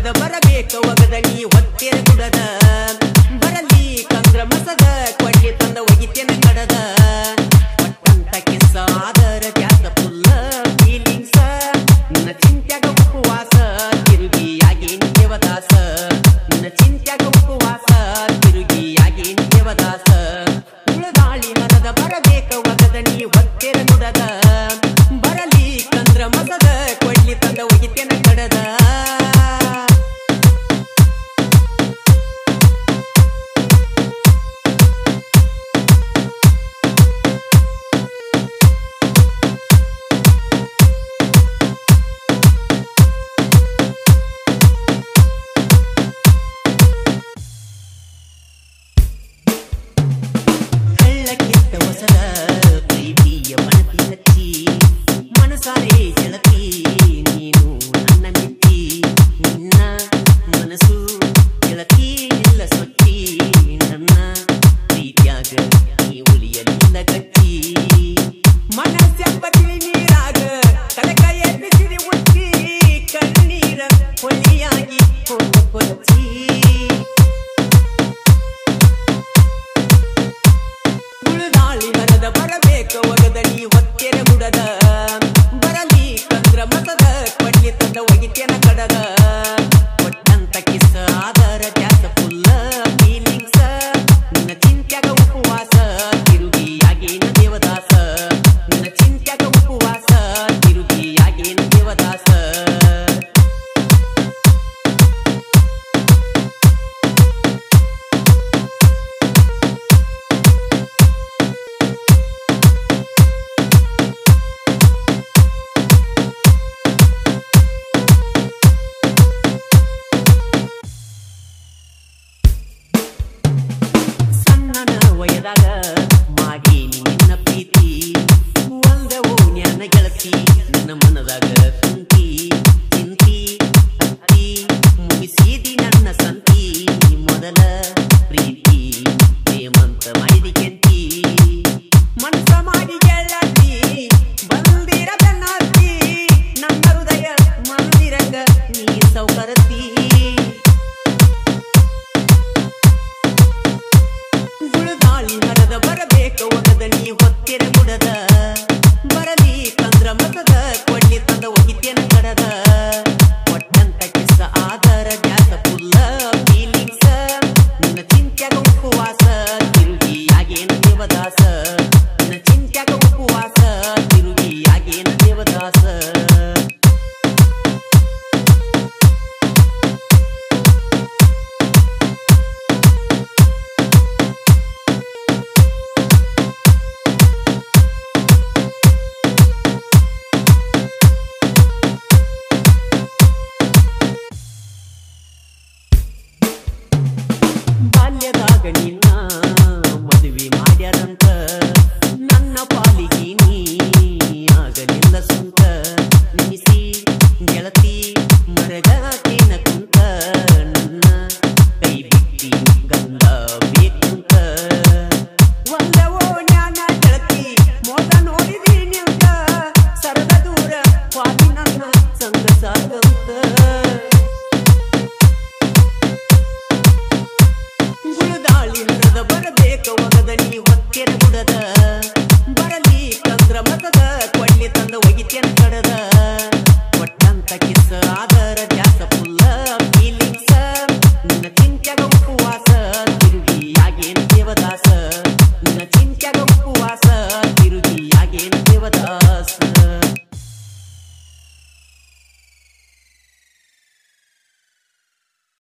ಹರದ ಬರಬೇಕ ಒಗದ ನೀ ಹೊತ್ತೇನ ಗುಡದ ಬರಲಿ ಕಂದ್ರ ಮಸದ ಕೊಳ್ಳಿ ತಂದ ಒಗಿತೇನ ಕಡದ ಪಟ್ಟಂತ ಕಿಸ್ಸ ಆದರ ದ್ಯಾಸ ಫುಲ್ಲ ಫೀಲಿಂಗ್ಸ ನಿನ್ನ ಚಿಂತ್ಯಾಗ ಉಪವಾಸ ತಿರುಗಿಯಾಗಿ ದೇವದಾಸ ನಿನ್ನ ಚಿಂತ್ಯಾಗ ಉಪವಾಸ ತಿರುಗಿಯಾಗಿ ದೇವದಾಸ ಉಳದಾಳಿ ಹರದ ಬರಬೇಕ ಒಗದ ನೀ ಹೊತ್ತೇನ ಗುಡದ ಬರಲಿ ಕಂದ್ರ ಮಸದ ಕೊಳ್ಳಿ ತಂದ ಒಗಿತೇನ ಕಡದ ಕಳ್ಳಕ್ಕಿಂತ ಹೊಸದ ಪ್ರೀತಿಯ ಮನತಿ ಹಚ್ಚಿ ಮನಸಾರೆ ಗೆಳತಿ ನೀನು ನನ್ನ ಮಿತ್ತಿ ನಿನ್ನ ಮನಸ್ಸು ಗೆಳತಿ ಇಲ್ಲ ಸೊಚ್ಚಿ ನನ್ನ ಪ್ರೀತ್ಯಾಗ ನೀ ಉಳಿಯಲಿಲ್ಲ ಗಟ್ಟಿ ಮನಸ್ಸೆಂಬ ತಿಳಿ ನೀರಾಗ ಕಡಕ ಎಬ್ಬಿಸಿರಿ ಉಚ್ಚಿ ಕಣ್ಣೀರ ಹೊಳಿಯಾಗಿ ಹೋಗ ಕೊಚ್ಚಿ ಉಳಿದಾಳಿ ಮರದ ಬರಬೇಕ ಒಗದ ನೀ ಹೊತ್ತೇನ ಗುಡದ ಬರಲಿ ಕಂದ್ರ ಮಸದ ಕೊಳ್ಳಿ ತಂದ ಒಗಿತೇನ ಕಡದ ಕೊಟ್ಟಂತ ಕಿಸ್ಸ ಆದರ ದ್ಯಾಸ ಫುಲ್ಲ ಫೀಲಿಂಗ್ಸ ನಿನ್ನ ಚಿಂತ್ಯಾಗ ಉಪವಾಸ ತಿರುಗಿಯಾಗೇನ ದೇವದಾಸ ನಿನ್ನ ಚಿಂತ್ಯಾಗ ಉಪವಾಸ ತಿರುಗಿಯಾಗೇನ ದೇವದಾಸ ಸಣ್ಣನ ವಯದಾಗ ಮಾಗಿ ನಿನ್ನ ಪ್ರೀತಿ ಒಂದವು ಜ್ಞಾನ ಗೆಳತಿ ನನ್ನ ಮನದಾಗ ಕುಂತಿ ಚಿಂತಿ ಹತ್ತಿ ಮುಗಿಸಿದಿ ನನ್ನ ಸಂತಿ ಮೊದಲ ಪ್ರೀತಿ ಪ್ರೇಮಂತ ಮಾಡಿದಿ ಕೆಂತಿ ಮನಸ ಮಾಡಿ ಗೆಳತಿ ಬಂದಿರ ಬೆನ್ನಾತಿ ನನ್ನ ಹೃದಯ ಮಂದಿರಂಗ ನೀ ಸೌಕರತಿ ಗುಳದಾಳಿ ಹರದ ಬರಬೇಕ ಒಗದ ನೀ ಹೊತ್ತಿರ ಗುಡದ ಬರಲಿ ಕಂದ್ರ ಮತದ ಕೊಳ್ಳಿ ತಂದ ಒಗಿತೇನ ಕಡದ ಒಟ್ಟಂತ ಕಿಸ್ಸ ಆದರ ದ್ಯಾಸ ಫುಲ್ಲ ಫೀಲಿಂಗ್ಸ ನಿನ್ನ ಚಿಂತ್ಯಾಗ ಉಪವಾಸ ತಿರುಗಿಯಾಗೇನ ದೇವದಾಸ ನಿನ್ನ ಚಿಂತ್ಯಾಗ ಉಪವಾಸ ತಿರುಗಿಯಾಗೇನ ದೇವದಾಸ ಬಾಲ್ಯದಾಗ ನಿನ್ನ ಮದುವೆ ಮಾಡ್ಯಾರಂತ ನನ್ನ ಪಾಲಿಗೆ ನೀ ಆಗಲಿಲ್ಲ ಸುಂಕ ನಿಸಿ ಗೆಳತಿ ಮರಗತೇನ ಕುಂತ ನನ್ನ ಕೈ ಬಿಟ್ಟಿ ಗಂಧ ಬೇಕಂತ ಒಂದವೋ ಜ್ಞಾನ ಗೆಳತಿ ಮೋದ ನೋಡಿದಿ ನಿಂತ ಸರದ ದೂರ ಸ್ವಾಮಿ ನನ್ನ ಸಂಗ ಸಾಗಂತ ಗುಳದಾಳಿ ಹರದ ಬರಬೇಕ ಒಗದ ನೀ ಹೊತ್ತೆರ ಗುಡದ ಬರಲಿ ಕಂದ್ರ ಮತದ ಕೊಳ್ಳಿ ತಂದ ಒಗಿತೇನ ಕಡದ ಒಟ್ಟಂತ ಕಿಸ್ಸ